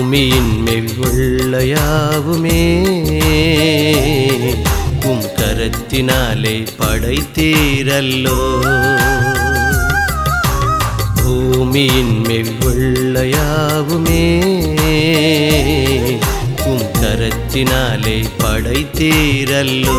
பூமியின் மேல் உள்ள யாவுமே உம் கரத்தினாலே படைத்தீரல்லோ பூமியின் மேல் உள்ள யாவுமே உம் கரத்தினாலே படைத்தீரல்லோ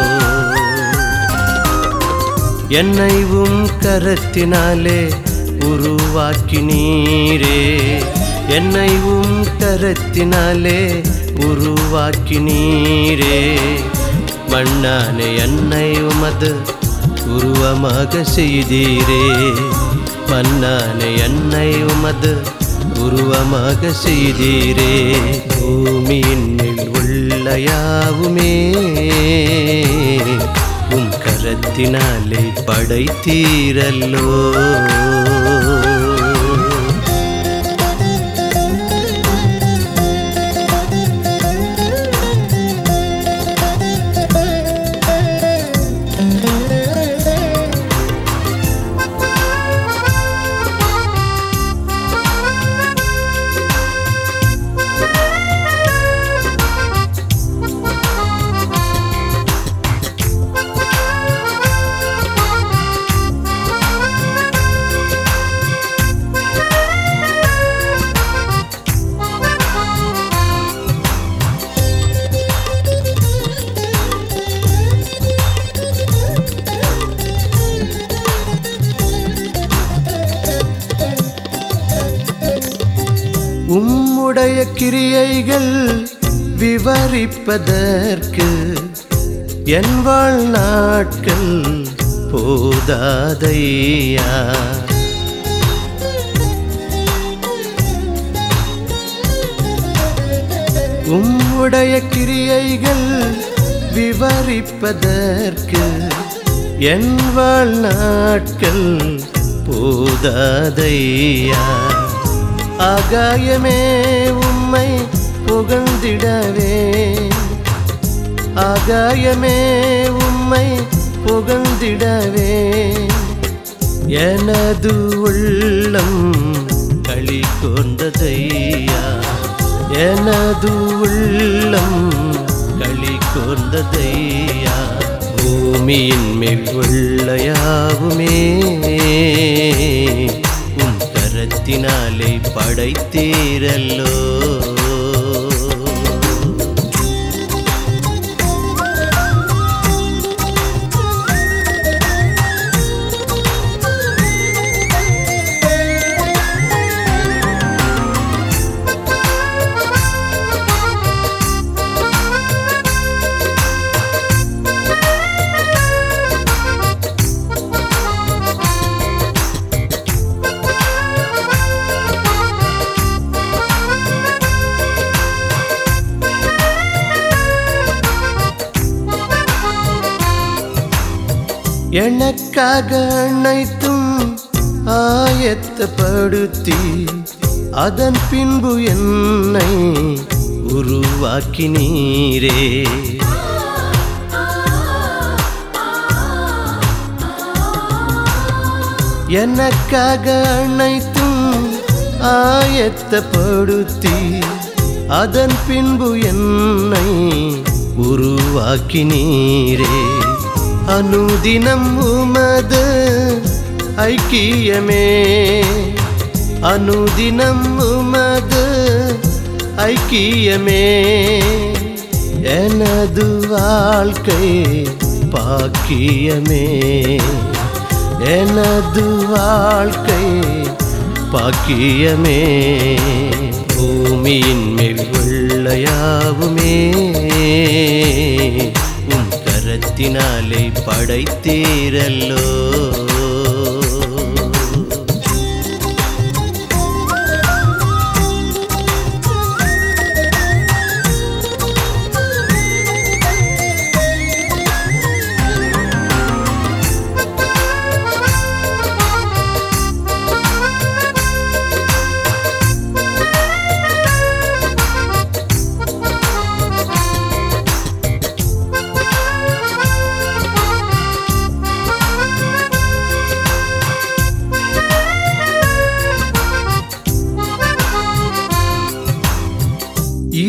என்னை உம் கரத்தினாலே உருவாக்கினீரே என்னை உம் கரத்தினாலே உருவாக்கினீரே மண்ணானே என்னை உமது உருவமாக செய்தீரே மண்ணானே என்னை உமது உருவமாக செய்தீரே பூமியின் மேல் உள்ள யாவுமே உம் கரத்தினாலே படைத்தீரல்லோ உம்முடைய கிரியைகள் விவரிப்பதற்கு என் வாழ்நாட்கள் போதாதையா உம்முடைய கிரியைகள் விவரிப்பதற்கு என் வாழ்நாட்கள் போதாதையா ஆகாயமே உம்மை புகழ்ந்திடவே ஆகாயமே உம்மை புகழ்ந்திடவே எனது உள்ளம் களி கொண்டதையா எனது உள்ளம் களி கொண்டதையா பூமியின் மேல் உள்ள யாவுமே உம் கரத்தினாலே படைத்தீரல்லோ எனக்காக அனைத்தும் ஆயத்தப்படுத்தி அதன் பின்பு என்னை உருவாக்கினீரே எனக்காக அனைத்தும் ஆயத்தப்படுத்தி அதன் பின்பு என்னை உருவாக்கினீரே அனுதினம் உமது ஐக்கியமே அனுதினம் உமது ஐக்கியமே எனது வாழ்க்கை பாக்கியமே எனது வாழ்க்கை பாக்கியமே பூமியின் மேல் உள்ள யாவுமே உம் கரத்தினாலே படைத்தீரல்லோ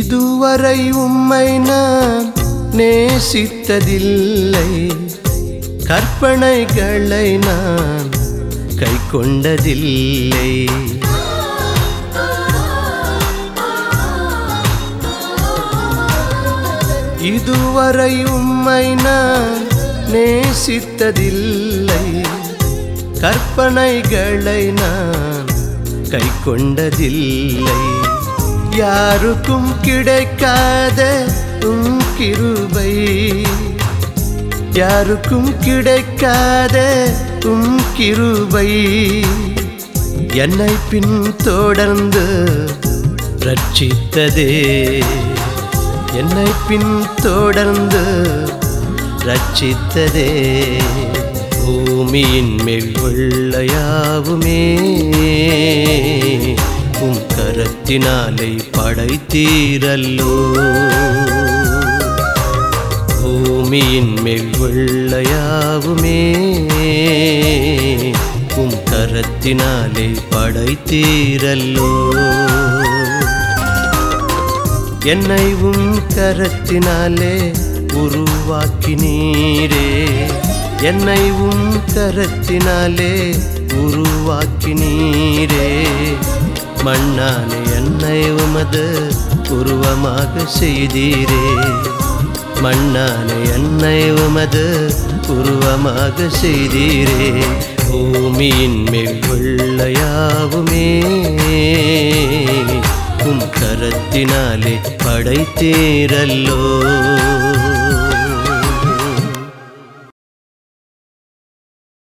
இதுவரை உம்மை நான் நேசித்ததில்லை கற்பனைகளை நான் கை கொண்டதில்லை இதுவரை உம்மை நான் நேசித்ததில்லை கற்பனைகளை நான் கை கொண்டதில்லை யாருக்கும் கிடைக்காத உம் கிருபை யாருக்கும் கிடைக்காத உம் கிருபை என்னை பின் தொடர்ந்து ரட்சித்ததே என்னை பின் தொடர்ந்து ரட்சித்ததே பூமியின் மேல் வெள்ளையாவுமே உம் கரத்தினாலே படைத்தீரல்லோ பூமியின் மேல் வெள்ளையாவுமே உம் கரத்தினாலே படைத்தீரல்லோ என்னை உம் கரத்தினாலே உருவாக்கினீரே என்னை உம் கரத்தினாலே உருவாக்கினீரே மண்ணாலே என்னை உமது உருவமாக செய்தீரே மண்ணாலே என்னை உமது உருவமாக செய்தீரே பூமியின் மேல் வெள்ளையாவுமே உம் கரத்தினாலே படைத்தீரல்லோ